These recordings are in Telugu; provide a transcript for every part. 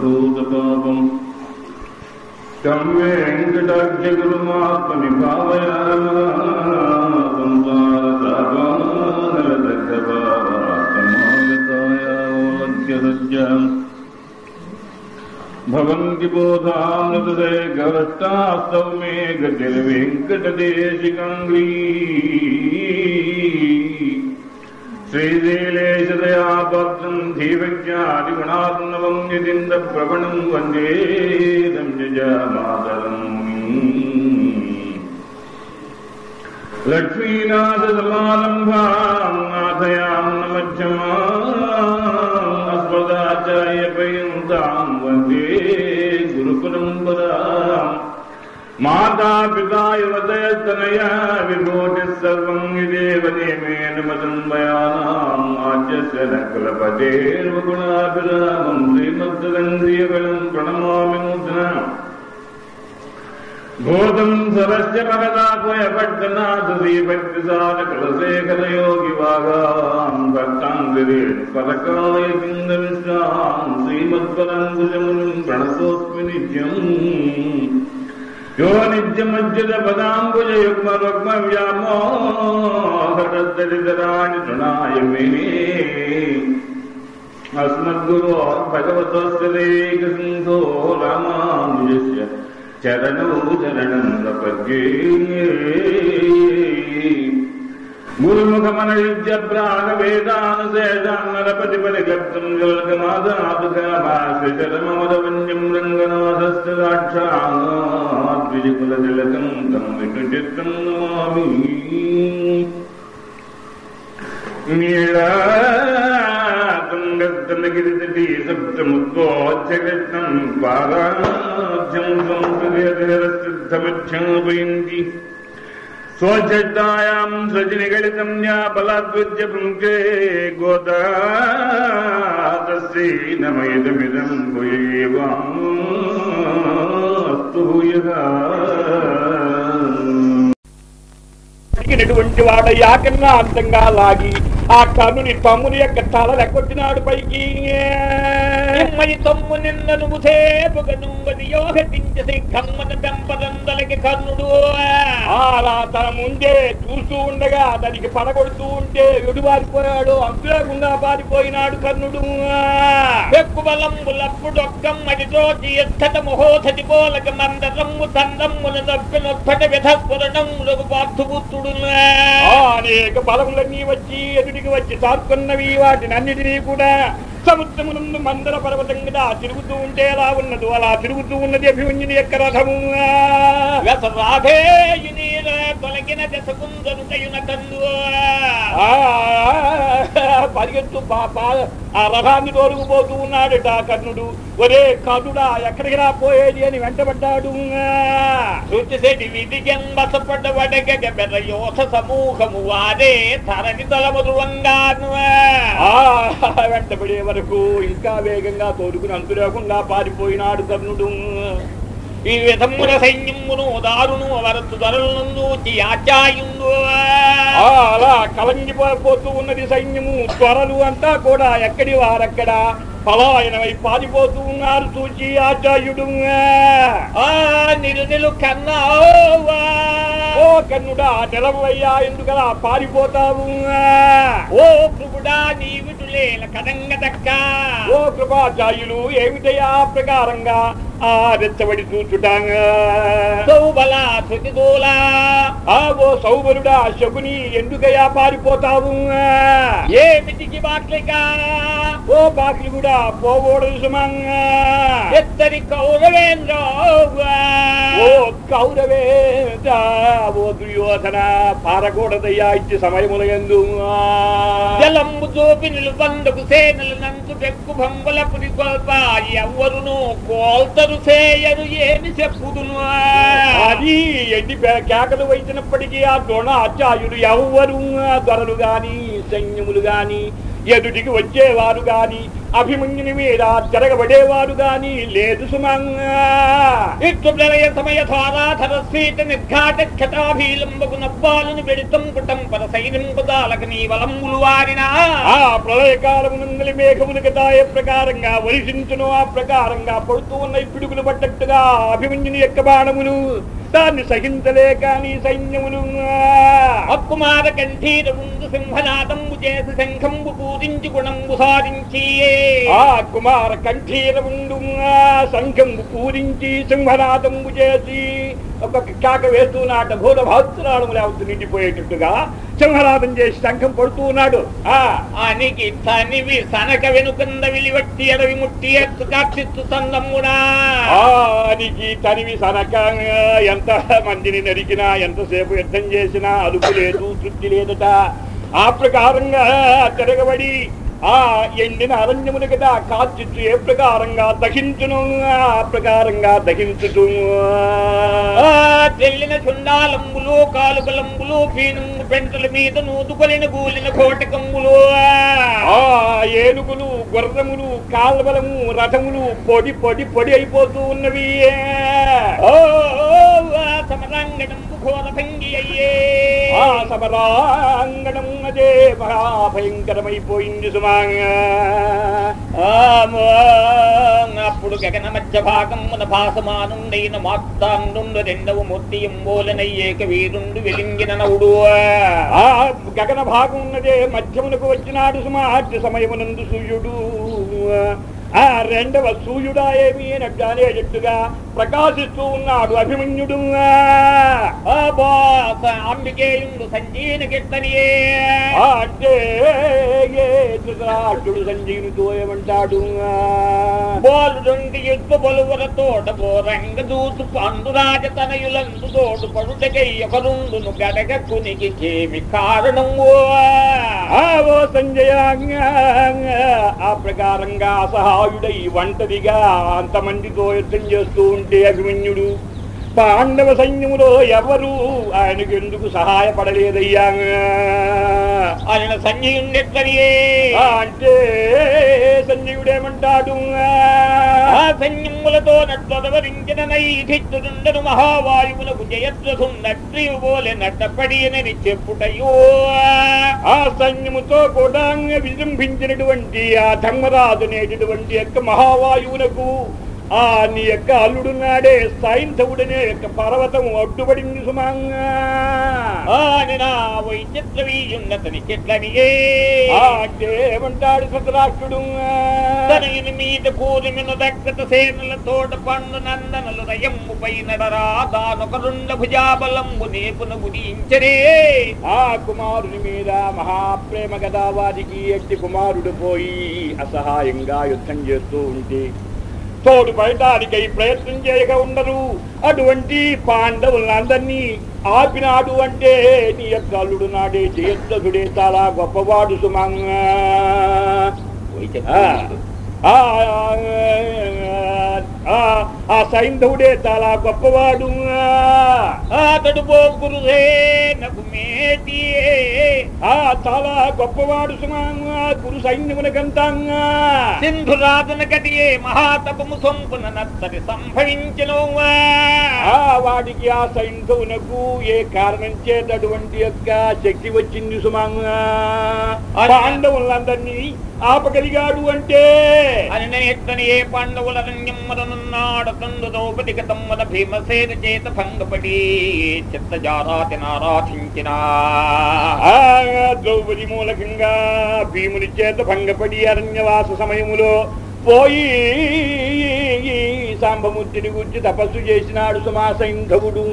సర్వభూత పాపం తం వెంకటాక్షగురుమాత్మని భావయామాగతాయాం భవంతి బోధామృతదే గవష్టాస్తౌ మే గతిర్వెంకటదేశికంగ్రీ శ్రీశైలేశదయా భక్తం ధీవజ్ఞాదిగుణాత్మవం నిదింద ప్రవణం వందే సంజమాతరం లక్ష్మీనాథసమారంభాం నాథయాం నమధ్యమాం అస్మదాచార్య పర్యంతాం వందే గురుపరంపరాం మాతా పితా యువతయస్తనయా విభూతి సర్వం ఇదేవ నియమేన మదన్మయానాం ఆద్యస్య నకులపతేర్వగుణాభిరామం శ్రీమద్దంద్రియగళం ప్రణమామి నూతన భూతం సరస్య పరదాపయ పట్టనాథ శ్రీభక్తిసార కులశేఖర యోగి వాగాం భక్తాంగిరే పరకాయ కింద విశ్రాం శ్రీమత్పరంగుజమునిం ప్రణతోస్మి నిత్యం యో నిత్యమజ్జిత పదాంబుజ యుగ్మ రుగ్మ వ్యామోహరద్దరిదరాణి తృణాయ మే అస్మద్గురో భగవతోస్యేకసింధో రామానుజస్య చరణౌ చరణం ప్రపద్యే గురుముఖమనయుజ్య ప్రాణ వేదానుశేషాన్నరపతి పరిగర్తం జలకమాదాదుకామాశ్రచరమమదవన్యం రంగనాథస్య సాక్షాద్విజకులతిలకం తం వికచిత్తం నమామి నీళాతుంగస్తనగిరితటీ సప్తముద్వోచ్చకృష్ణం పారాధ్యం సంస్కృతిరసిద్ధమధ్యాపయంతి స్వచ్ఛాయాం సజనిగళితం యా బలాద్విద్య పుంకే గోదాతశ్రీ నమయదమిదం భూయేవాస్తు భూయగా అడిగినటువంటి వాడు యాకన్నా అంతంగా లాగి ఆ కన్నుని తమ్ముని యొక్క తల లెక్కొచ్చినాడు పైకి నిమ్మని తమ్ము నిన్న నువ్వు సేపుగా నువ్వది యోగటించసి కమ్మన పెంపదందలకి కర్ణుడు అలా తన ముందే చూస్తూ ఉండగా దానికి పడగొడుతూ ఉంటే ఎడుబారిపోయాడు అంతులేకుండా పారిపోయినాడు కర్ణుడు పెక్కు బలంబులప్పుడొక్కమ్మడి తోచి ఎత్తట మహోధతి పోలక మందరమ్ము తండమ్ముల దప్పినొత్తట విధస్ఫురణములకు పార్థుపుత్రుడు ఆ అనేక బలములన్నీ వచ్చి ఎదుటికి వచ్చి తాక్కున్నవి వాటిని అన్నిటినీ కూడా సముద్రమునందు మందర పర్వతం కదా తిరుగుతూ ఉంటే ఎలా ఉన్నదో అలా తిరుగుతూ ఉన్నది అభిమన్యుని యొక్క రథము రాధేయుని తొలగిన దశకుందనుకయున కందు ఆ, పరిగెత్తు పా- పా- ఆ రథాన్ని తోలుకుపోతూ ఉన్నాడట ఆ కర్ణుడు ఒరే కర్ణుడా ఎక్కడికి రా పోయేది అని వెంటబడ్డాడు సూచిసేటి విధిగం బసపడ్డ వడగగ బెర యోధ సమూహము వారే తరణి తలమధువంగాను ఆ వెంటబడే వరకు ఇంకా వేగంగా తోలుకుని అంతు లేకుండా పారిపోయినాడు కర్ణుడు ఈ విధమున సైన్యమును దారును వరతు ధరలందు ఆచాయుండు ఆ, అలా కలంగిపోతూ ఉన్నది సైన్యము త్వరలు అంతా కూడా ఎక్కడి వారక్కడ పలాయనమై పారిపోతూ ఉన్నారు చూచి ఆచార్యుడు ఆ నిలు నిలు కన్నా ఓ కన్నుడా నిలవయ్యా ఎందుకలా పారిపోతావు ఓ ప్రభుడా నీవిటులేల కదంగ దక్క ఓ కృపాచార్యులు ఏమిటయ్యా ఆ ప్రకారంగా ఆ రెచ్చబడి చూచుటాంగా సౌబల శృతిదూలా ఆ ఓ సౌబరుడా శకుని ఎందుకయ్యా పారిపోతావు ఏమిటికి బాట్లిక ఓ బాకి కూడా పోకూడదు సుమంగా ఎత్తరి కౌరవేంద్ర ఓ కౌరవే ఓ దుర్యోధన పారకూడదయ్యా ఇచ్చి సమయములయందు జలంబు చూపి నిలుబందుకు సేనలు నంతు పెక్కు భంగుల పురి కొల్ప ఎవ్వరును కోల్తరు సేయరు ఏమి చెప్పుదును అది ఎన్ని పే- కేకలు వైచినప్పటికీ ఆ ద్రోణ ఆచార్యుడు ఎవ్వరు దొరలు గాని సైన్యములు గాని ఎదుటికి వచ్చేవారు గాని అభిమన్యుని మీద జరగబడేవారు గాని లేదు సుమంగా ఇట్లు ప్రళయ సమయ ధారాధర సీత నిర్ఘాట క్షతాభీలంబకు నవ్వాలను పెడితం కుటం పర సైనింపు దాలక నీ వలంబులు వారినా ఆ ప్రళయకాలమునందలి మేఘములు గతాయ ప్రకారంగా వరిసించును ఆ ప్రకారంగా పడుతూ ఉన్న పిడుగులు పట్టట్టుగా అభిమన్యుని యొక్క బాణములు దాన్ని సహించలేక నీ సైన్యములు అక్కుమార కంఠీర ముందు సింహనాదంబు చేసి శంఖంబు పూజించి గుణంబు సాధించి ఆ కుమార కంఠీరముండు సంఘంబు పూరించి సింహనాదంబు చేసి ఒక కాక వేస్తున్నాట భూత భాస్త్రాళములు అవుతూ నిండిపోయేటట్టుగా సింహనాదం చేసి శంఖం పడుతూ ఉన్నాడు ఆ అనికి తనివి సనక వెనుకంద విలివట్టి ఎడవి ముట్టి ఎత్తు కాక్షిత్తు సందమ్మునా ఆనికి తనివి సనక ఎంత మందిని నరికినా ఎంతసేపు యుద్ధం చేసినా అదుపు లేదు తృప్తి లేదట ఆ ప్రకారంగా తిరగబడి ఆ ఎండిన అరణ్యములు కదా కాచిచ్చు ఏ ప్రకారంగా దహించును ఆ ప్రకారంగా దహించుతూ ఆ తెల్లిన చుండాలంబులు కాలుకలంబులు పీనుంగు పెంటల మీద నూతుకొలిన గూలిన కోటకంబులు ఆ ఏనుగులు గుర్రములు కాల్వలము రథములు పొడి పొడి పొడి అయిపోతూ ఉన్నవి ఓ సమరాంగణంబు ఘోర భంగి అయ్యే ఆ సమరాంగణం అదే మహాభయంకరమైపోయింది సుమాంగా ఆమో, అప్పుడు గగన మధ్య భాగమున భాసమానుండైన మాక్తాండు రెండవ మూర్తి ఎంబోలనయ్యేక వీరుండు వెలింగిన నవుడు ఆ గగన భాగం ఉన్నదే మధ్యమునకు వచ్చినాడు సుమార్య సమయమునందు సూర్యుడు ఆ రెండవ సూర్యుడా ఏమి అనడ్డానే జట్టుగా ప్రకాశిస్తూ ఉన్నాడు అభిమన్యుడు ఆ బాస అంబికేయుండు సంజీన కిట్టనియే ఆ అంటే ఏ ధృతరాష్ట్రుడు సంజీవునితో ఏమంటాడు బోలుడుండి యుద్ధ బలువర తోట బోరంగ దూసు పండురాజ తనయులందు తోడు పడుటకై ఒకరుండును గడగ కునికి చేమి కారణము ఆ ఓ సంజయ ఆ ప్రకారంగా అసహాయుడై ఒంటరిగా అంతమందితో యుద్ధం చేస్తూ ఉంటే అభిమన్యుడు పాండవ సైన్యములో ఎవరు ఆయనకు ఎందుకు సహాయపడలేదయ్యా ఆయన సంజయుండెట్లనియే ఆ అంటే సంజయుడేమంటాడు ఆ సైన్యములతో నట్లవరించిన నైధిత్తుడుండను మహావాయువునకు జయద్రథుండట్రి పోలే నట్టపడియనని చెప్పుటయో ఆ సైన్యముతో కూడా విజృంభించినటువంటి ఆ ధర్మరాజు అనేటటువంటి యొక్క మహావాయువునకు ఆ నీ యొక్క అల్లుడున్నాడే సైంధవుడనే యొక్క పర్వతం అడ్డుపడింది సుమంగా అని నా వైచిత్రవీయున్నతని చెట్లనియే ఆ అంటే ఏమంటాడు సతరాష్ట్రుడు తనయుని మీద కూరిమిను దక్కత సేనల తోట పండు నందనలు రయమ్ము పైనడరా దానొకరుండ భుజాబలంబు నేపున గురించరే ఆ కుమారుని మీద మహాప్రేమ గదావాదికి ఎట్టి కుమారుడు పోయి అసహాయంగా యుద్ధం చేస్తూ ఉంటే తోడు పడటానికై ప్రయత్నం చేయక ఉండరు అటువంటి పాండవులందరినీ ఆపినాడు అంటే నీ యొక్క అల్లుడు నాడే జయద్రథుడే చాలా గొప్పవాడు సుమంగా ఆ, ఆ, ఆ సైంధవుడే చాలా గొప్పవాడు అతడు పోకురుదే నగు మేటియే ఆ చాలా గొప్పవాడు సుమంగా గురు సైన్యమునకంతంగా సింధురాజున కటియే మహాతపము సొంపున నత్తడి సంభవించను ఆ వాడికి ఆ సైంధవునకు ఏ కారణం చేత అటువంటి యొక్క శక్తి వచ్చింది సుమంగా పాండవులందరినీ ఆపగలిగాడు అంటే అని ఎట్లని ఏ పాండవుల రంగమ్మనున్నాడు తండు ద్రౌపదిక తమ్మన భీమసేన చేత భంగపడి చిత్త జారాతి నారాధించిన ఆ ద్రౌపది మూలకంగా భీముని చేత భంగపడి అరణ్యవాస సమయములో పోయి సాంబమూర్తిని గురించి తపస్సు చేసినాడు సుమా సైంధవుడు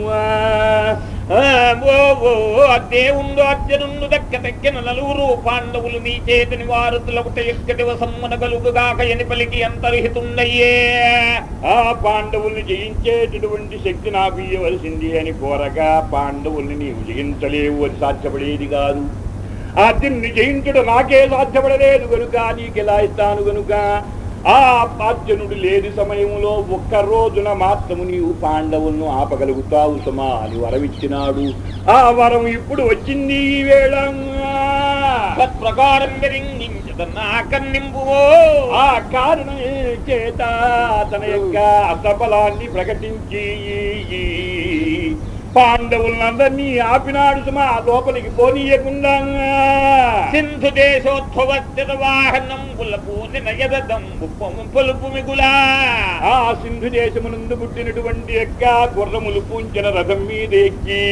దేవుండు అర్జునుండు దక్క దక్కిన నలుగురు పాండవులు నీ చేతిని వారుతులకు ఎక్కటి వసమ్మన కలుగుగాక ఎని పలికి అంతర్హితుండయ్యే ఆ పాండవుల్ని జయించేటటువంటి శక్తి నాకు ఇవ్వవలసింది అని కోరగా పాండవుల్ని నీవు జయించలేవు అని సాధ్యపడేది కాదు అర్జున్ని జయించడం నాకే సాధ్యపడలేదు కనుక నీకెలా ఇస్తాను కనుక ఆ అర్జునుడు లేని సమయంలో ఒక్క రోజున మాత్రము నీవు పాండవులను ఆపగలుగుతావు సుమా అని వరమిచ్చినాడు ఆ వరం ఇప్పుడు వచ్చింది ఈ వేళ తత్ప్రకారం విరింగించి నా కన్నింపు ఆ కారణం చేత తన యొక్క అసఫలాన్ని ప్రకటించి పాండవులందరినీ ఆపినాడు సుమా లోపలికి పోనీయకుండా సింధు దేశోద్భవస్థిత వాహనంబుల పూనిన యదంబు పొలుపు మిగులా ఆ సింధు దేశమునందు పుట్టినటువంటి యొక్క గుర్రములు పూంచిన రథం మీద ఎక్కి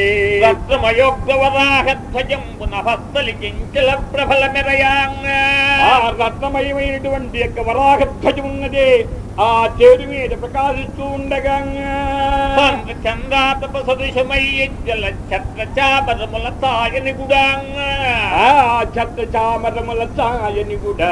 రత్నమయోగ్రవరాహధ్వజంబు నభస్తలి కించల ప్రబల మెరయాంగ ఆ రత్నమయమైనటువంటి యొక్క వరాహధ్వజం ఉన్నదే ఆ చేరు మీద ప్రకాశిస్తూ ఉండగా చంద్రాతప సదృశమయ్యల ఛత్ర చాపరముల తాయని గుడాంగ ఆ చెత్త చామరముల ఛాయని కూడా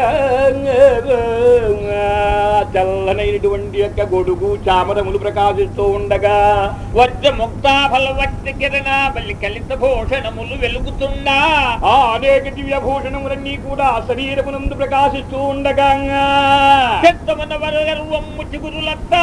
చల్లనైనటువంటి యొక్క గొడుగు చామరములు ప్రకాశిస్తూ ఉండగా వజ్ర ముక్తాఫల వజ్ర కిరణావలి కలిత భూషణములు వెలుగుతుండా ఆ అనేక దివ్య భూషణములన్నీ కూడా శరీరమునందు ప్రకాశిస్తూ ఉండగా చిత్తమన వరగర్వము చిగురులత్తా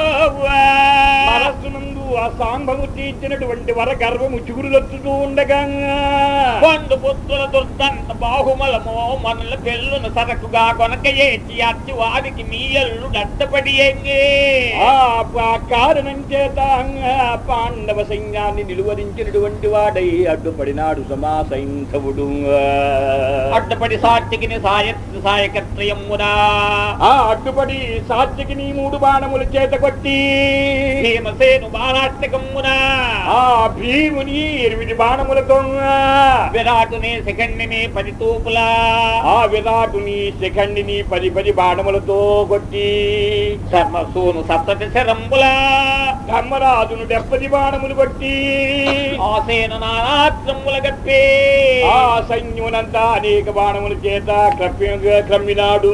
మనస్సునందు ఆ సాంబమూర్తి ఇచ్చినటువంటి వర గర్వము చిగురులొచ్చుతూ ఉండగా పండు పుత్రుల దుర్దంత బాహుమలమో మనల పెళ్ళును సరకుగా కొనక ఏచి అచ్చి వారికి మీయల్లు దట్టపడి ఎంగే ఆ ఆ కారణం చేత ఆ పాండవ సైన్యాన్ని నిలువరించినటువంటి వాడై అడ్డుపడినాడు సమా సైంధవుడు అడ్డపడి సాత్వికిని సాయ సాయకత్రయమునా ఆ అడ్డుపడి సాత్వికి నీ మూడు బాణముల చేత కొట్టి భీమసేను బాలాత్మకమునా ఆ భీముని ఎనిమిది బాణములతో విరాటుని శిఖండిని పది తూపులా ఆ విరాటుని శిఖండిని పది పది బాణములతో కొట్టి ధర్మసూను సప్తతి శరంబులా ధర్మరాజును డెబ్బది బాణములు కొట్టి ఆసేన నానాత్రముల గప్పే ఆ సైన్యమునంతా అనేక బాణముల చేత క్రమ్మి క్రమ్మినాడు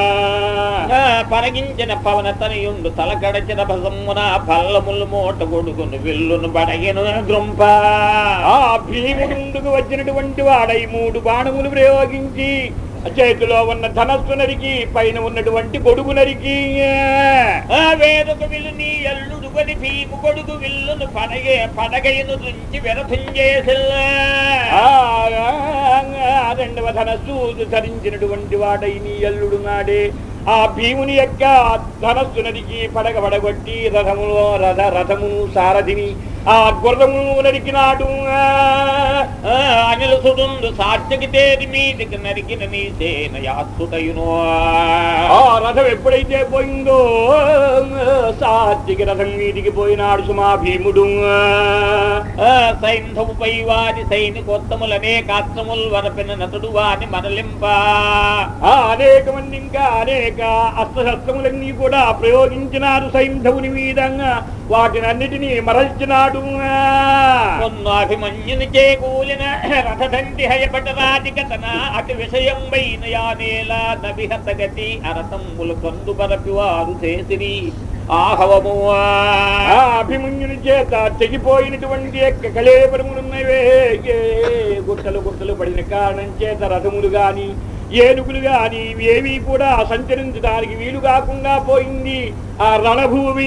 ఆ పరగించిన పవన తనయుండు తలకడచిన భసమ్మున పల్లములు మూట కొడుకును విల్లును బడగిను గ్రుంప ఆ భీముడుండుకు వచ్చినటువంటి వాడై మూడు బాణములు ప్రయోగించి చేతిలో ఉన్న ధనస్సు నరికి పైన ఉన్నటువంటి గొడుగు నరికి ఆ వేదొక విల్లు నీ ఎల్లుడు కొని భీము కొడుకు విల్లును పడగే పడగైను దుంచి వెరపించేసిల్ల ఆ ఆ రెండవ ధనస్సు ధరించినటువంటి వాడై నీ అల్లుడు నాడే ఆ భీముని యొక్క ధనస్సు నరికి పడగ పడగొట్టి రథములో రథ రథమును సారథిని ఆ గుర్రమును నరికినాడు ఆ అనిల సుడుండు సాత్యకి తేరి మీదికి నరికిన నీ సేన యాత్సుటయును ఆ రథం ఎప్పుడైతే పోయిందో సాత్విక రథం మీదికి పోయినాడు సుమా భీముడు ఆ సైంధవుపై వారి సైనికోత్తములు అనేకాస్త్రములు వరపిన నటుడు వాని మరలింప ఆ అనేక మంది ఇంకా అనేక అస్త్రశస్త్రములన్నీ కూడా ప్రయోగించినారు సైంధవుని మీదంగా వాటిని అన్నిటినీ మరల్చినాడు అభిమన్యుని చేకూలిన రథదండి హయపటరాధికతన అతి విషయం వైన యానేల నభిహత గతి అరతమ్ములు కందు పరపి వారు చేసిరి ఆహవము ఆ అభిమన్యుని చేత తెగిపోయినటువంటి యొక్క కళేపరములున్నవే ఏ గుట్టలు గుట్టలు పడిన కారణం చేత రథములు గాని ఏనుగులు గాని ఇవేవి కూడా సంచరించడానికి వీలు కాకుండా పోయింది ఆ రణభూమి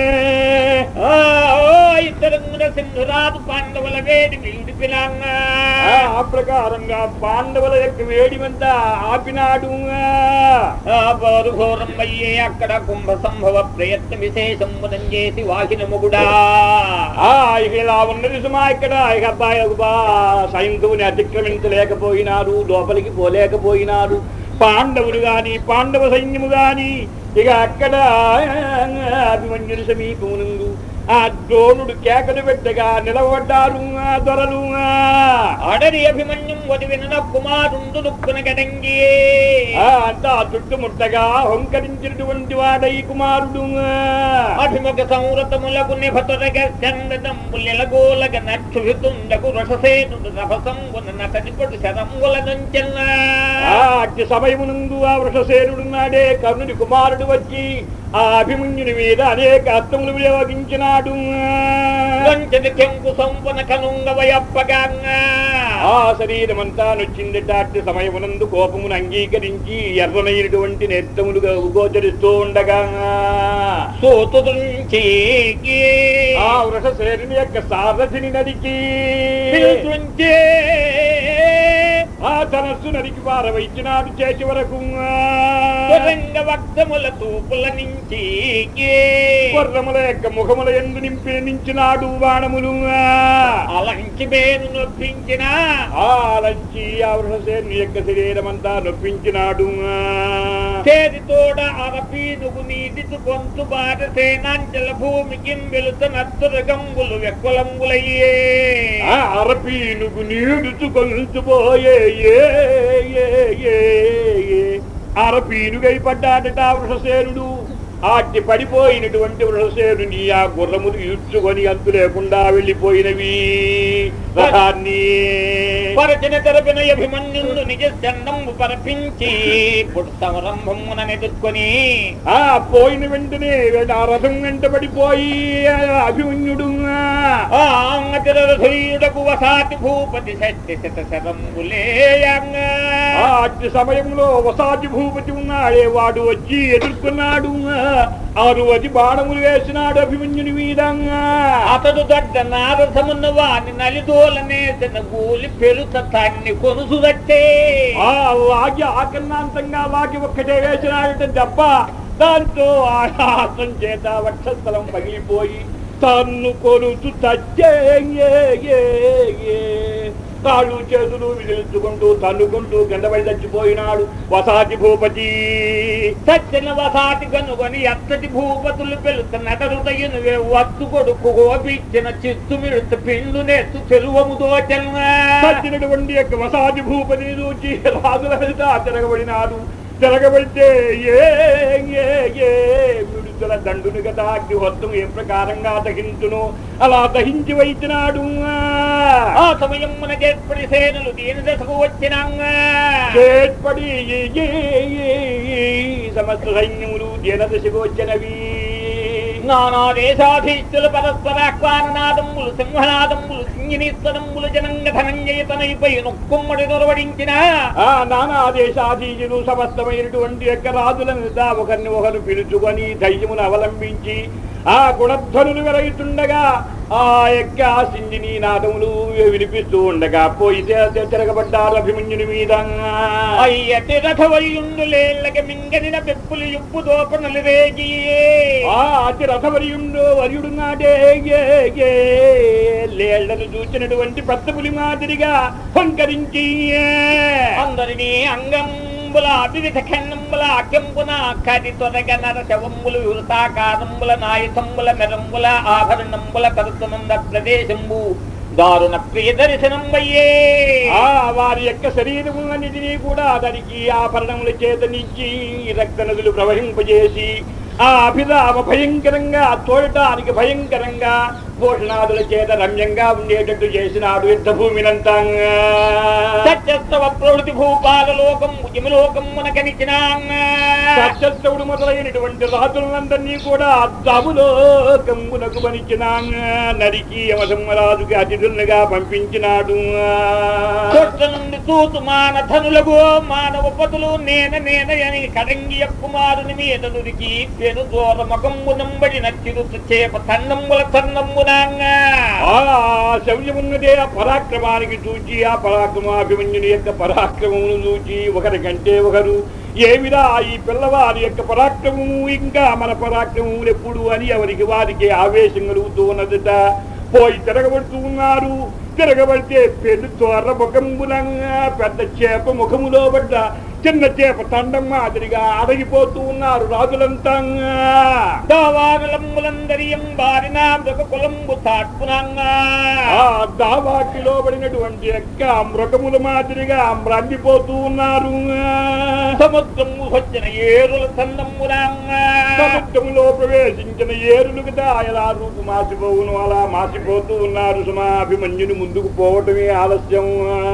ఆ, ఓ ఇతరంగున సింధురాజు పాండవుల వేడి విడిపిలాంగా ఆ ప్రకారంగా పాండవుల యొక్క వేడిమంతా ఆపినాడు ఘోరం అయ్యే అక్కడ కుంభ సంభవ ప్రయత్న విశేషమునం చేసి వాహిన మొగుడా ఆ ఇక ఇలా ఉన్నది సుమా ఇక్కడ ఇక అబ్బాయి బా సైంధవుని అతిక్రమించలేకపోయినారు లోపలికి పోలేకపోయినారు పాండవులు గాని పాండవ సైన్యము గాని ఇక అక్కడ అభిమన్యుని సమీపమునందు ఆ ద్రోణుడు కేకలు పెట్టగా నిలబడ్డారు ఆ దొరలు అడరి అభిమన్యం వదివిన కుమారుండు దుక్కున గడంగి ఆ అంతా చుట్టుముట్టగా హొంకరించినటువంటి వాడై కుమారుడు అభిముఖ సంవృతములకు నిభతరగ చందనంబులెలగోలగ నక్షుతుండకు రససేనుడు రభసంగున నటనిపడు శరంగుల నుంచెల్ల ఆ అట్టి సమయమునందు ఆ వృషసేనుడున్నాడే కర్ణుడి కుమారుడు వచ్చి ఆ అభిమన్యుని మీద అనేక అర్థములు ప్రయోగించినాడు వంచని కెంపు సంపన కనుంగ వయప్పగాంగా ఆ శరీరమంతా నొచ్చిందిట అట్టి సమయమునందు కోపమును అంగీకరించి ఎర్రనైనటువంటి నేత్రములుగా గోచరిస్తూ ఉండగా సోతుదుంచి ఆ వృషసేనుని యొక్క సారథిని నరికి పిలుచుంచే ఆ ధనస్సు నరికి పారవైచినాడు చేసి వరకు తురంగ వక్తముల తూపుల నుంచి గుర్రముల యొక్క ముఖముల ఎందు నింపి నించినాడు బాణములు అలంచి మేను నొప్పించిన ఆలంచి ఆ వృషసేను యొక్క శరీరమంతా నొప్పించినాడు చేతితోడ అరపీనుగు నీటితు కొంతు బాట సేనాంచల భూమికి వెళుత నత్తురగంబులు వెక్కులంబులయ్యే ఆ అరపీనుగు నీడుచు కొలుచుపోయే ఏ, ఏ, ఏ, ఏ. అరపీనుగై పడ్డాడట ఆ వృషసేనుడు ఆటి పడిపోయినటువంటి వృషసేనుని ఆ గుర్రములు ఇడ్చుకొని అంతు లేకుండా వెళ్ళిపోయినవి రథాన్ని పరచిన తెరపిన అభిమన్యుడు నిజ చందంబు పరపించి పుట్టమరంభమున నెదుర్కొని ఆ పోయిన వెంటనే వీడు ఆ రథం వెంట పడిపోయి ఆ అభిమన్యుడు ఆ అంగతిరథుయుడకు వసాతి భూపతి శక్తి శత శరంబులేయంగా ఆ అట్టి సమయంలో వసాటి భూపతి ఉన్నాడే వాడు వచ్చి ఎదుర్కొన్నాడు అరువది బాణములు వేసినాడు అభిమన్యుని మీదంగా అతడు దొడ్డ నారసమున్న వాని నలిదోలనేసిన గూలి పెరుత తన్ని కొనుసుదట్టే ఆ లాగి ఆకర్ణాంతంగా లాగి ఒక్కటే వేసినాడట దెబ్బ దాంతో ఆయాసం చేత వక్షస్థలం పగిలిపోయి తన్ను కొరుచు తచ్చే ఏ, ఏ, ఏ. కాళ్ళు చేతులు విదిలించుకుంటూ తన్నుకుంటూ కిందపడి చచ్చిపోయినాడు వసాతి భూపతి సత్యన వసాతి కనుగొని ఎత్తటి భూపతులు పెలుత నటరుతయును వత్తు కొడుకు గోపిచ్చిన చిత్తు మిడుత పిండు నెత్తు చెరువము దోచల్నా సచ్చినటువంటి యొక్క వసాది భూపతిని చూచి రాజుల వెళ్తా తిరగబడినాడు తిరగబడితే ఏ ఏ ఏ విడుదల దండుని కదా అగ్నిహోత్రం ఏ ప్రకారంగా దహించును అలా దహించి వైచినాడు ఆ సమయమున చేర్పడి సేనలు దీని దశకు వచ్చినాంగా చేర్పడి ఏ, ఏ, ఏ, ఏ, సమస్త సైన్యములు దీనదశకు వచ్చినవి నానా దేశాధీష్టులు పరస్పర ఆహ్వాననాదములు సింహనాదములు సింగినీస్తనములు జనంగ ధనంజయతనైపై నొక్కుమ్మడి దొరవడించిన ఆ నానా దేశాధీయులు సమస్తమైనటువంటి యొక్క రాజులను దా ఒకరిని ఒకరు పిలుచుకొని ధైర్యమును అవలంబించి ఆ గుణధ్వనులు వెలగుతుండగా ఆ యొక్క సింజిని నాదములు వినిపిస్తూ ఉండగా పోయితే తిరగబడ్డారు అభిమన్యుని మీద అయ్యటి రథవయ్యుండు లేళ్ళక మింగనిన పెప్పులు యుప్పు దోపనలు రేగియే ఆ అతి రథవర్యుండు వర్యుడు నాడే ఏ, ఏ, లేళ్లను చూచినటువంటి పెద్ద పులి మాదిరిగా హంకరించి అందరినీ అంగంబుల వివిధ ఖండంబుల అకెంపున కది తొరగ నరశవంబులు వృతాకారంబుల నాయుధంబుల మెరంబుల ఆభరణంబుల కరుతుమంద ప్రదేశంబు దారుణ ప్రియ దర్శనం వయ్యే ఆ వారి యొక్క శరీరములన్నిటినీ కూడా దానికి ఆభరణముల చేతనిచ్చి రక్త నదులు ప్రవహింపజేసి ఆ అభిరామ భయంకరంగా చూడటానికి భయంకరంగా భూషణాదుల చేత రమ్యంగా ఉండేటట్టు చేసినాడు యుద్ధ భూమినంతా సత్యస్తవ ప్రవృతి భూపాల లోకం ఉద్యమలోకం మనకనిచిన సత్యస్తవుడు మొదలైనటువంటి రాజులందరినీ కూడా అద్దాములో కమ్మునకు పనిచిన నరికి యమధర్మరాజుకి అతిథులుగా పంపించినాడు తొట్ట నుండి తూతు మాన ధనులకు మానవ పతులు నేన నేన అని కడంగి కుమారుని మీద నురికి పెను దూర మగంబు నంబడి నచ్చిరుతు చేప తన్నంబుల తన్నంబునాంగా ఆ శౌర్యమున్నదే ఆ పరాక్రమానికి చూచి ఆ పరాక్రమాభిమన్యుని యొక్క పరాక్రమమును చూచి ఒకరికంటే ఒకరు ఏమిరా ఈ పిల్లవారి యొక్క పరాక్రమము ఇంకా మన పరాక్రమములు ఎప్పుడు అని ఎవరికి వారికి ఆవేశం కలుగుతూ ఉన్నదట పోయి తిరగబడుతూ ఉన్నారు తిరగబడితే పెద్ద తోర ముఖంబులంగా పెద్ద చేప ముఖములో పడ్డ చిన్న చేప తండం మాదిరిగా అడగిపోతూ ఉన్నారు రాజులంతా దావానలంబులందరియం బారిన మృగ కులంబు తాట్పునాంగా ఆ దావాకిలో పడినటువంటి యొక్క మృగముల మాదిరిగా మ్రండిపోతూ ఉన్నారు సముద్రము వచ్చిన ఏరుల తన్నంబునాంగా సముద్రములో ప్రవేశించిన ఏరులు కదా ఎలా రూపు మాసిపోవును అలా మాసిపోతూ ఉన్నారు సుమాభిమన్యుని ముందుకు పోవటమే ఆలస్యం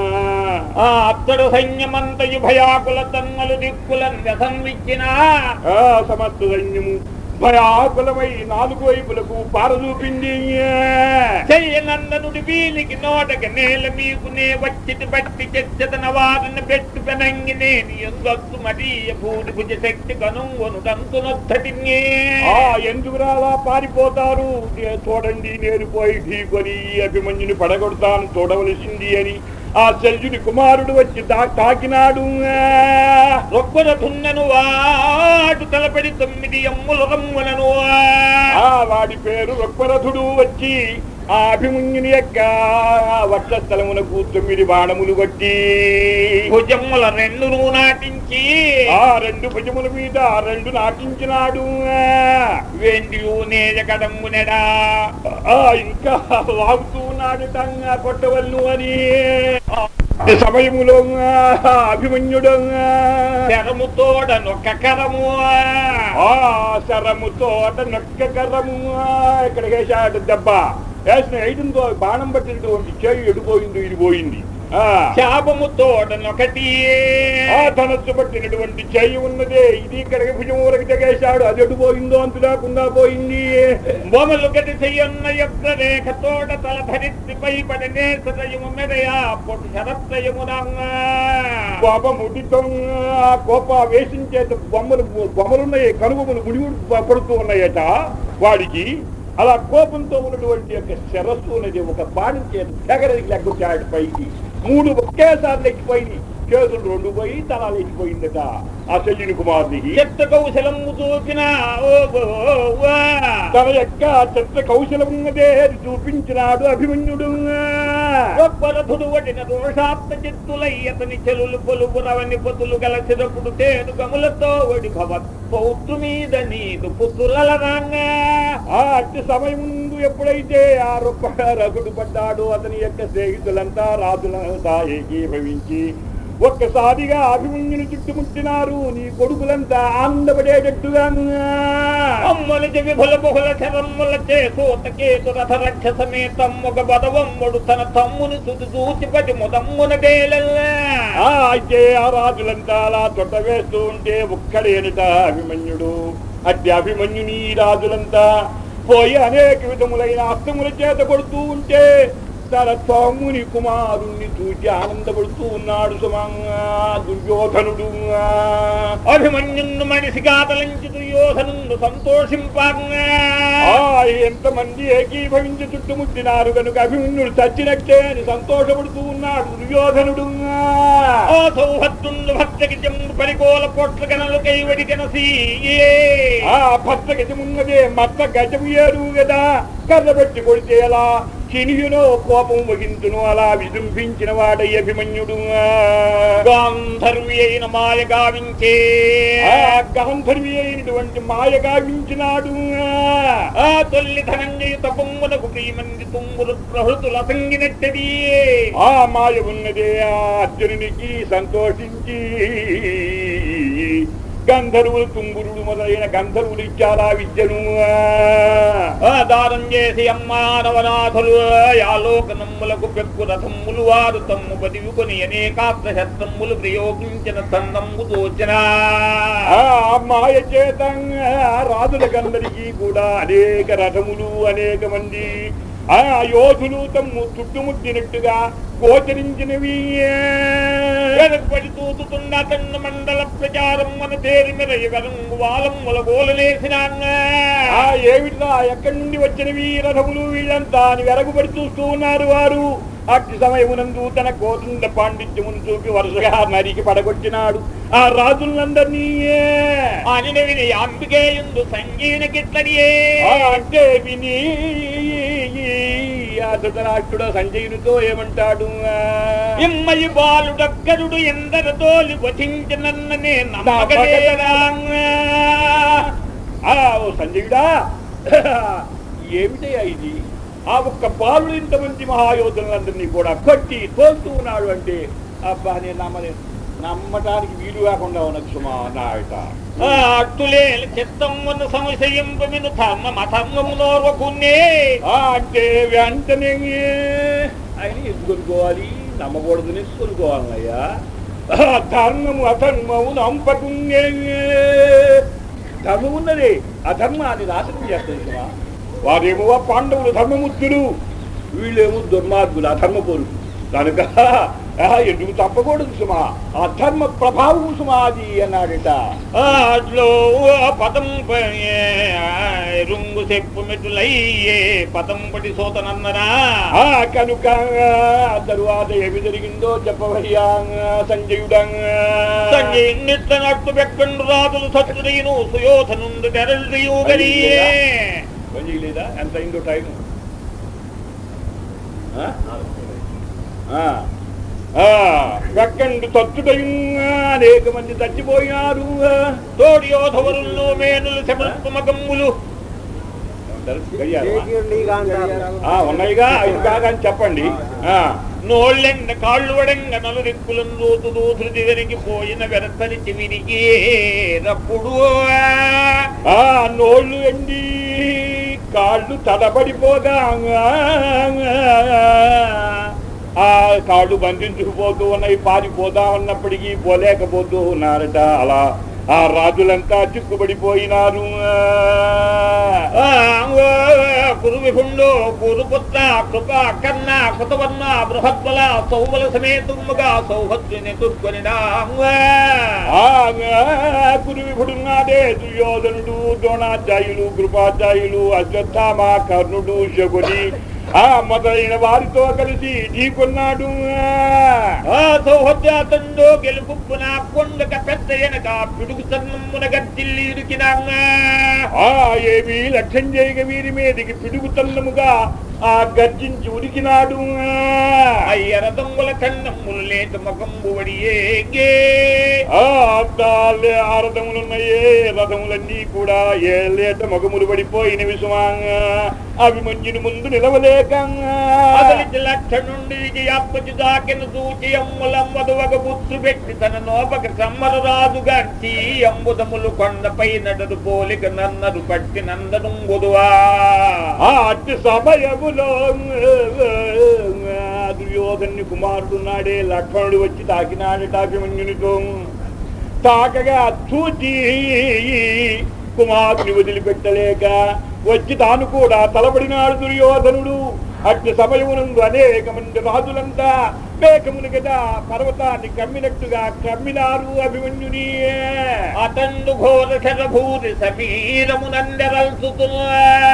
ఆ అత్తడు సైన్యమంతయు భయాకుల తన్మలు దిక్కులను వ్యసన్విచ్చిన ఆ సమస్త సైన్యము భయాకులమై నాలుగు వైపులకు పారదూపింది చెయ్యనందనుడి వీలికి నోటక నేల మీకు నే వచ్చిటి బట్టి చెచ్చతన వారిని పెట్టు పెనంగి నేను ఎందొత్తు మడీయ భూడి భుజ శక్తి కనుంగొను దంతునొత్తటి ఆ ఎందుకు రాలా పారిపోతారు నే- చూడండి నేను పోయి ఢీకొని ఈ అభిమన్యుని పడగొడతాను చూడవలసింది అని ఆ శల్యుని కుమారుడు వచ్చి తా- తాకినాడు రొక్కరథున్నను వాడు తలపడి తొమ్మిది అమ్ముల రమ్ములను ఆ వాడి పేరు రొక్వరథుడు వచ్చి ఆ అభిమన్యుని యొక్క వక్షస్థలమునకు తొమ్మిది బాణములు కొట్టి భుజమ్ముల రెండును నాటించి ఆ రెండు భుజముల మీద ఆ రెండు నాటించినాడు వెండియు నేజ కడమ్మునెడా ఆ ఇంకా వాగుతూ ఉన్నాడు టంగా కొట్టవల్లు అని ఆ సమయములో ఆ అభిమన్యుడు శరముతోడ నొక్క కరము ఆ శరముతో అట నొక్క కర్రము ఇక్కడ వేశాడు దెబ్బ వేసిన ఐటంతో బాణం పట్టినటువంటి చేయి ఎడిపోయింది ఇది పోయింది ఆ శాపముతోడ నొకటి ఆ ధనస్సు పట్టినటువంటి చేయి ఉన్నదే ఇది ఇక్కడికి భుజం ఊరకు తెగేశాడు అది ఎడిపోయిందో అంతు లేకుండా పోయింది బొమలు గటి చెయ్యన్న యొక్క రేఖతోడ తల ధరిత్రి పైపడనే సదయము మెదయా పొట్టు శరత్రయమునంగా కోపముడితో ఆ కోప వేసించేత బొమ్మలు బొమ్మలున్నాయి కనుబొమ్మలు ముడి పడుతూ ఉన్నాయట వాడికి అలా కోపంతో ఉన్నటువంటి యొక్క శిరస్సు అనేది ఒక బాణం చేత తెగరికి లెగ్గొచ్చాడు పైకి మూడు ఒకేసారి లెక్కిపోయింది చేతులు రెండు పోయి తల లేచిపోయిందట ఆ శల్యుని కుమారునికి చెత్త కౌశలము చూపిన ఓ ఓ, ఓ. తన యొక్క చెత్త కౌశలం ఉన్నదే అది చూపించినాడు అభిమన్యుడు గొప్పరథుడు వడిన రోషాత్మ చిత్తులై అతని చెలులు పొలుపు రవని పొతులు గలసినప్పుడు తేను గములతో వడి భవత్ పౌత్తు మీద నీదు పుత్రుల రాంగా ఆ అట్టి సమయం ముందు ఎప్పుడైతే ఆ రొప్ప రగుడు పడ్డాడో అతని యొక్క స్నేహితులంతా రాజులంతా ఏకీభవించి ఒక్కసారిగా అభిమన్యుని చుట్టుముట్టినారు నీ కొడుకులంతా ఆనందపడేటట్టుగా అమ్మని చెవి బుల బహుళ శరమ్ముల చేసూతకేతు రథ రక్ష సమేతమ్ముగ బదవమ్ముడు తన తమ్ముని సుతి చూచిపటి ముదమ్మున డేలల్లా ఆ అయితే ఆ రాజులంతా అలా తొట్ట వేస్తూ ఉంటే ఒక్కడేనట అభిమన్యుడు అట్టి అభిమన్యుని రాజులంతా పోయి అనేక విధములైన అస్తముల చేత కొడుతూ ఉంటే తన తమ్ముని కుమారుణ్ణి చూచి ఆనందపడుతూ ఉన్నాడు సుమంగా దుర్యోధనుడు అభిమన్యును మనిషిగా తలంచి దుర్యోధను సంతోషింపంగా ఆ ఎంతమంది ఏకీభవించి చుట్టుముట్టినారు కనుక అభిమన్యుడు చచ్చినట్టే అని సంతోషపడుతూ ఉన్నాడు దుర్యోధనుడు ఓ సౌహద్దుండు భక్తకి చెంబు పరికోల పొట్ల గనలు కైవడి కనసి ఆ భర్త గజమున్నదే మత్త గజము ఏరు కదా కర్ర పెట్టి కొడితే ఎలా చినియునో కోపం వహించును అలా విజృంభించిన వాడై అభిమన్యుడు గాంధర్వి అయిన మాయ గావించే ఆ గాంధర్వి అయినటువంటి మాయ గావించినాడు ఆ తొల్లి ధనంజయ తపమ్మునకు ప్రియమంది తుమ్ములు ప్రహృతుల సంగినట్టది ఆ మాయ ఉన్నదే ఆ అర్జునునికి సంతోషించి గంధర్వులు తుంగురుడు మొదలైన గంధర్వులు ఇచ్చారా విద్యను ఆ దానం చేసి అమ్మానవనాథులు యాలోకనమ్ములకు పెక్కు రథమ్ములు వారు తమ్ము బదివుకొని అనేకాత్ర శస్త్రములు ప్రయోగించిన సన్నమ్ము దోచిన ఆ మాయ చేత రాజులకందరికీ కూడా అనేక రథములు అనేక మంది ఆ యోధులు తమ్ము చుట్టుముట్టినట్టుగా గోచరించినవి వెనకబడి తూతుతున్న తన్ను మండల ప్రచారం మన తేరి మెరయ వెరంగు వాలమ్ముల గోలలేసిన ఆ ఏమిట్రా ఎక్కడి నుండి వచ్చినవి ఈ రథములు వీళ్ళంతా అని వెరగుబడి చూస్తూ ఉన్నారు వారు అట్టి సమయమునందు తన కోతుండ పాండిత్యమును చూపి వరుసగా నరికి పడగొట్టినాడు ఆ రాజులందరినీ అనిన విని అంబికేయుందు సంగీన కిట్లడియే ఆ అంటే విని ఆ ధృతరాష్ట్రుడు సంజయునితో ఏమంటాడు ఇమ్మయి బాలుడక్కరుడు ఎందర తోలి వధించనన్ననే నమ్మకలేరా ఆ ఓ సంజయుడా ఏమిటయ్యా ఇది ఆ ఒక్క బాలుడు ఇంతమంది మహాయోధులందరినీ కూడా కొట్టి తోలుతూ ఉన్నాడు అంటే అబ్బా నేను నమ్మలేదు నమ్మటానికి వీలు కాకుండా ఉన్నది సుమా నాయట ఆ అట్టులే చిత్తమ్మును సంశయింపు విను ధర్మ మధర్మమునోర్వకున్నే ఆ అంటే వెంటనే ఆయన ఎత్తుకొనుకోవాలి నమ్మకూడదని ఎత్తుకొనుకోవాలయ్యా ధర్మము అధర్మము నంపకుంగే ధర్మం ఉన్నది అధర్మాన్ని నాశనం చేస్తుంది సుమా వారేమో పాండవులు ధర్మముక్తులు వీళ్ళేమో దుర్మార్గులు అధర్మపరులు కనుక ఆ, ఎందుకు తప్పకూడదు సుమా అధర్మ ప్రభావం సుమా అది అన్నాడట అట్లో పదం రుంగు చెప్పు మెట్టులయ్యే పదం పడి సోతనన్నరా ఆ కనుక ఆ తరువాత ఏమి జరిగిందో చెప్పవయ్యా సంజయుడంగా సంజయ్ నిట్లనట్టు బెక్కండు రాజులు సత్తుడైను సుయోధనుండు తెరల్దియు గలియే పని చేయలేదా ఎంత అయిందో టైం కక్కండు తచ్చుటయుంగా అనేక మంది చచ్చిపోయినారు తోడి యోధవరుల్లో మేనులు శమల్పమగమ్ములు ఆ, ఉన్నాయిగా ఐదు కాగా అని చెప్పండి ఆ, నోళ్ళెండ కాళ్ళు వడంగ నలు దిక్కులను దూతు దూతులు వెరిగిపోయిన వెరతరిచి విరిగి రప్పుడు ఆ నోళ్ళు ఎండి కాళ్ళు తడబడిపోగా ఆ కాళ్ళు బంధించుకుపోతూ ఉన్నాయి పారిపోదా ఉన్నప్పటికీ పోలేకపోతూ ఉన్నారట అలా ఆ రాజులంతా చిక్కుబడిపోయినారు కురువిభుండు కురుపుత్ర కృప కర్ణ కృతవర్ణ బృహద్బల సౌబల సమేతముగా సౌభద్రుని దుర్కొనిడా కురువిభుడున్నాడే దుర్యోధనుడు ద్రోణాచార్యులు కృపాచార్యులు అశ్వత్థామ కర్ణుడు శకుని ఆ మొదలైన వారితో కలిసి ఢీకొన్నాడు ఆ సౌహద్యాతండో గెలుపున కొండక పెద్ద ఎనక పిడుగు సన్నమ్మున గద్దిల్లి ఇరికినాంగా ఆ ఏమీ లక్ష్యం చేయగ వీరి మీదికి పిడుగుతన్నముగా ఆ గర్జించి ఉరికినాడు అయ్యర దొంగల కన్నమ్ములు లేత మగంబు వడియేగే ఆ అద్దాలే ఆ రథములున్నాయే రథములన్నీ కూడా ఏ లేట మగములు పడిపోయినవి సుమాంగా అవి మంజిని ముందు నిలవలేక అదలిచి లక్ష నుండి విజయాత్మజు దాకిన సూచి అమ్ములమ్మదు ఒక బుత్తు పెట్టి తన నోపక సమ్మర రాజు గంచి అంబుదములు కొండపై నడరు పోలిక నన్నరు పట్టి నందను బుదువా ఆ అట్టి సమయములో దుర్యోధన్ని కుమారుడు నాడే లక్ష్మణుడు వచ్చి తాకినాడట అభిమన్యునితో తాకగా చూచి కుమారుని వదిలిపెట్టలేక వచ్చి తాను కూడా తలబడినాడు దుర్యోధనుడు అట్టి సమయమునందు అనేక మంది రాజులంతా మేకమును కదా పర్వతాన్ని కమ్మినట్టుగా కమ్మినారు అభిమన్యుని అతండు ఘోర శరభూరి సమీరమునందరల్సుతున్నా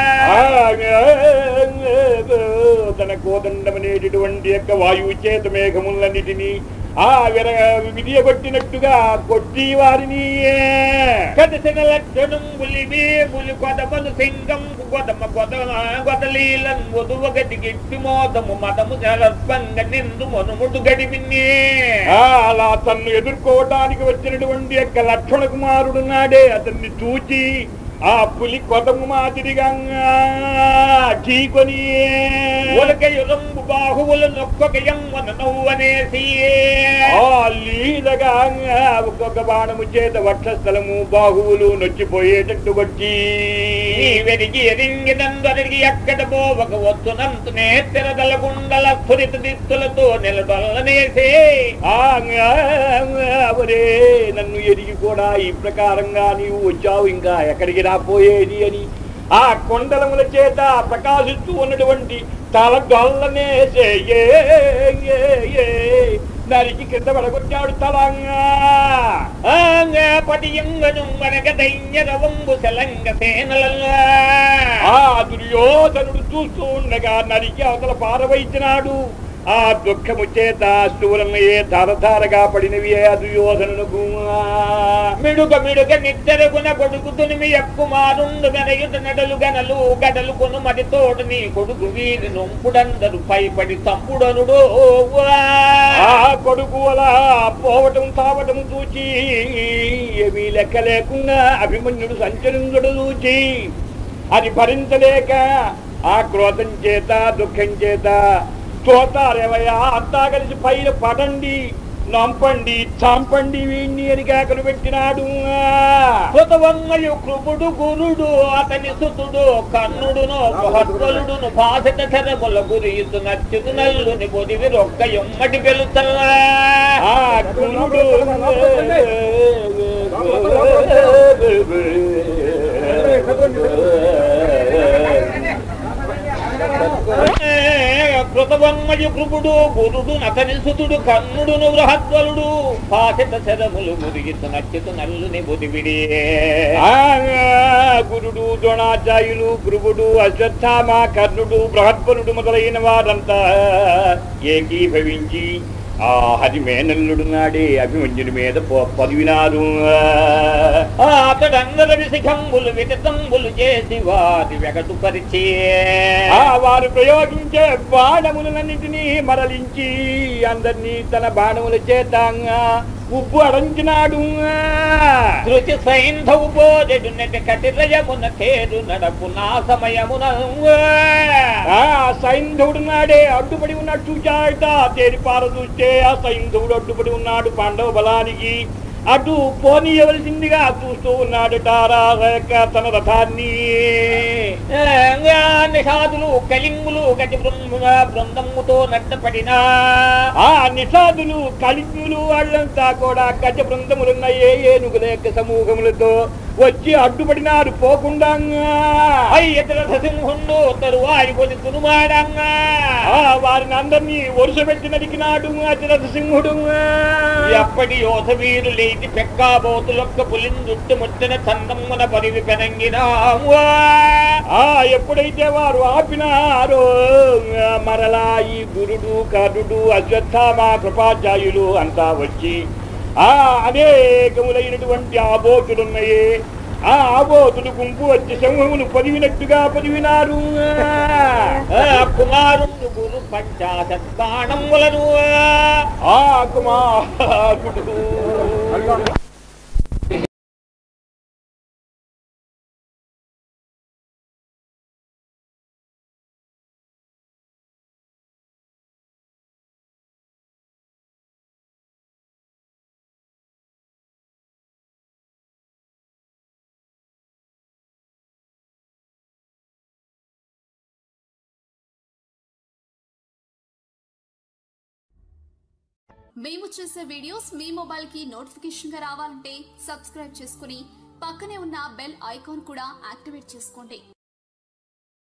తన కోదండమనేటటువంటి యొక్క వాయువు చేత మేఘములన్నిటినీ ఆ విర విడియగొట్టినట్టుగా కొట్టి వారిని కదిసిన లక్షణం బులిబే బులి కొదమలు సింగం కొదమ కొద కొదలీలన్ వధువ గది గిట్టి మోదము మదము జలస్పంగ నిందు మనుముడు గడిమిన్నే ఆ అలా తన్ను ఎదుర్కోవటానికి వచ్చినటువంటి యొక్క లక్షణ కుమారుడు నాడే అతన్ని చూచి ఆ పులి కొదము మాదిరిగా ఢీకొని ఒలక యురంబు బాహువులు నొక్కొక యమ్మన నవ్వనేసి ఆ లీలగా ఒక్కొక్క బాణము చేత వక్షస్థలము బాహువులు నొచ్చిపోయేటట్టు కొట్టి ఈ వెరిగి ఎరింగినందరిగి ఎక్కడ పోవక వస్తునంతునే తెరదల గుండల స్ఫురిత దిత్తులతో నిలదొల్లనేసే ఆ అవరే నన్ను ఎరిగి కూడా ఈ ప్రకారంగా నీవు వచ్చావు ఇంకా ఎక్కడికి రాపోయేది అని ఆ కొండలముల చేత ప్రకాశిస్తూ ఉన్నటువంటి తల గొల్లనే నరికి కింద పడగొట్టాడు తలంగా పటియంగను మనక దైన్యరవంబు సలంగ సేనలల్లా ఆ దుర్యోధనుడు చూస్తూ ఉండగా నరికి అవతల పారవైచినాడు ఆ దుఃఖము చేత స్థూలమయ్యే ధారధారగా పడినవి ఆ దుర్యోధనునకు మిడుగ మిడుగ నిద్దరుగున కొడుకు తునిమి ఎక్కుమారుండు గనయుట నడలు గనలు గడలు కొను మది తోట నీ కొడుకు వీరి నొంపుడందరు పైపడి సంపుడనుడు ఆ కొడుకు అలా పోవటం తావటం చూచి ఏమీ లెక్క లేకుండా అభిమన్యుడు సంచరించుడు చూచి అది భరించలేక ఆ క్రోధం చేత దుఃఖం చేత చూతారేవయ్యా అంతా కలిసి పైన పడండి నంపండి చంపండి వీణ్ణి అని కేకలు పెట్టినాడు కృతవన్నయు కృపుడు గురుడు అతని సుతుడు కన్నుడును బృహత్వలుడును బాధిత శరముల గురియుతు నచ్చుతు నల్లుని పొదివి రొక్క ఎమ్మటి పెలుతల్లా ఆ గురుడు కృతవన్మయు కృపుడు గురుడు నతని సుతుడు కన్నుడును బృహద్వలుడు పాసిత శరములు ముదిగితు నచ్చితు నల్లుని బుదివిడి ఆ, గురుడు ద్రోణాచార్యులు గురువుడు అశ్వత్థామ కర్ణుడు బృహద్బలుడు మొదలైన వారంతా ఏకీభవించి ఆ హరిమేనల్లుడు నాడే అభిమన్యుని మీద ప- పదివినారు అతడందరి శిఖంబులు విటతంబులు చేసి వారి వెగటు పరిచే ఆ వారు ప్రయోగించే బాణములన్నింటినీ మరలించి అందరినీ తన బాణముల చేత ఉప్పు అడంచినాడు ధృతి సైంధవు పోదెడు నెట కటిరయమున తేరు నడపు నా సమయమున ఆ సైంధవుడు నాడే అడ్డుపడి ఉన్నట్టు చూచాట తేరి పార చూస్తే ఆ సైంధవుడు అడ్డుపడి ఉన్నాడు పాండవ బలానికి అటు పోనీయవలసిందిగా చూస్తూ ఉన్నాడట రాక తన రథాన్ని నిషాదులు కలింగులు గతి బృంద బృందముతో నట్టపడినా ఆ నిషాదులు కలిజ్ఞులు వాళ్ళంతా కూడా గజ బృందములున్న ఏ ఏనుగుల యొక్క సమూహములతో వచ్చి అడ్డుపడినారు పోకుండా అయ్యతర సింహుండు తరువారి కొని తునుమాడంగా ఆ వారిని అందరినీ వరుస పెట్టి నరికినాడు అతిరథ సింహుడు ఎప్పటి యోధ వీరు లేచి పెక్కాబోతులొక్క పులిందుట్టు ముట్టిన చందమ్మున పరివి పెనంగినా ఆ ఎప్పుడైతే వారు ఆపినారో మరలా ఈ గురుడు కరుడు అశ్వత్థామ కృపాచార్యులు అంతా వచ్చి ఆ అనేకములైనటువంటి ఆబోతులున్నాయి ఆ ఆబోతులు గుంపు వచ్చి సింహమును పొదివినట్టుగా పొదివినారు కుమారుడు గురు పంచాశత్ బాణములను ఆ కుమారుడు మేము చేసే వీడియోస్ మీ మొబైల్కి నోటిఫికేషన్గా రావాలంటే సబ్స్క్రైబ్ చేసుకుని పక్కనే ఉన్న బెల్ ఐకాన్ కూడా యాక్టివేట్ చేసుకోండి